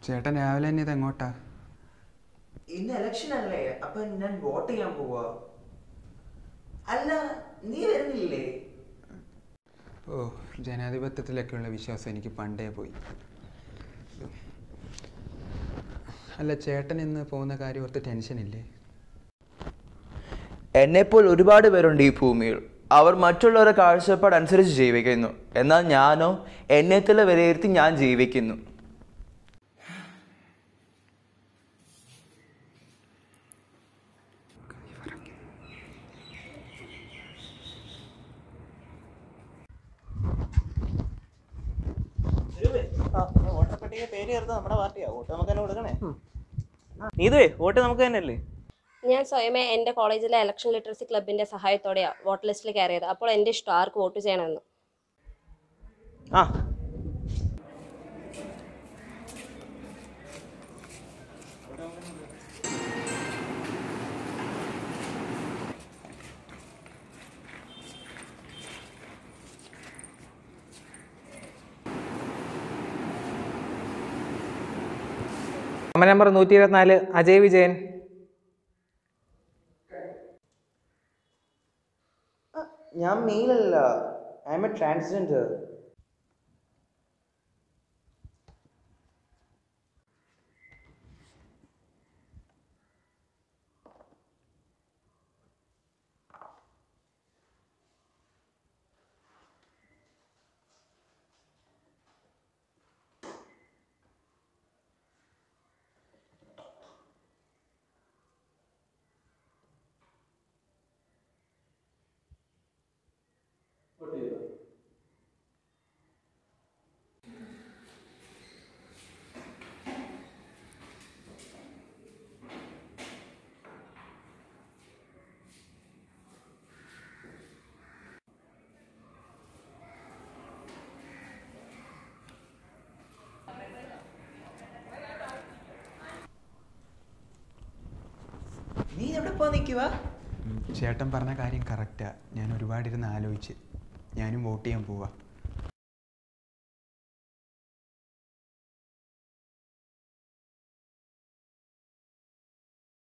ചേട്ടൻ രാവിലെ തന്നെ ഇത് എങ്ങോട്ടാ ഇന്ന് ഇലക്ഷൻ അല്ലേ അപ്പൊ ഞാൻ വോട്ട് ചെയ്യാൻ പോവാ അല്ല നീ വരുന്നില്ലേ ഓ ജനാധിപത്യത്തിലൊക്കെയുള്ള വിശ്വാസം എനിക്ക് പണ്ടേ പോയി അല്ല ചേട്ടൻ ഇന്ന് പോകുന്ന കാര്യം ഓർത്ത് ടെൻഷനില്ലേ എന്നെപ്പോൾ ഒരുപാട് പേരുണ്ട് ഈ ഭൂമിയിൽ അവർ മറ്റുള്ളവരുടെ കാഴ്ചപ്പാട് അനുസരിച്ച് ജീവിക്കുന്നു എന്നാൽ ഞാനോ എന്നെ തന്നെ വിലയിരുത്തി ഞാൻ ജീവിക്കുന്നു വോട്ടപ്പട്ടിക പേര് ചേർത്ത് നമ്മുടെ പാർട്ടിയാ വോട്ട് നമുക്ക് തന്നെ കൊടുക്കണേ നീതുവേ വോട്ട് നമുക്ക് തന്നെയല്ലേ ഞാൻ സ്വയമേ എൻ്റെ കോളേജിലെ ഇലക്ഷൻ ലിറ്ററസി ക്ലബിൻ്റെ സഹായത്തോടെയാണ് വോട്ടർ ലിസ്റ്റിൽ കയറിയത് അപ്പോൾ എൻ്റെ ഇഷ്ടം ആർക്ക് വോട്ട് ചെയ്യണമെന്ന് ആ അമ്മ നമ്പർ നൂറ്റി ഇരുപത്തിനാല് അജയ് വിജയൻ ഞാൻ മെയിലല്ല ഐ എം എ ട്രാൻസ്ജെൻഡർ നീ എവിടെ പോ നിൽക്കുവാ ഉം, ചേട്ടൻ പറഞ്ഞ കാര്യം കറക്റ്റാ ഞാൻ ഒരുപാട് ഇരുന്ന് ആലോചിച്ച് ഞാനും വോട്ട് ചെയ്യാൻ പോവാ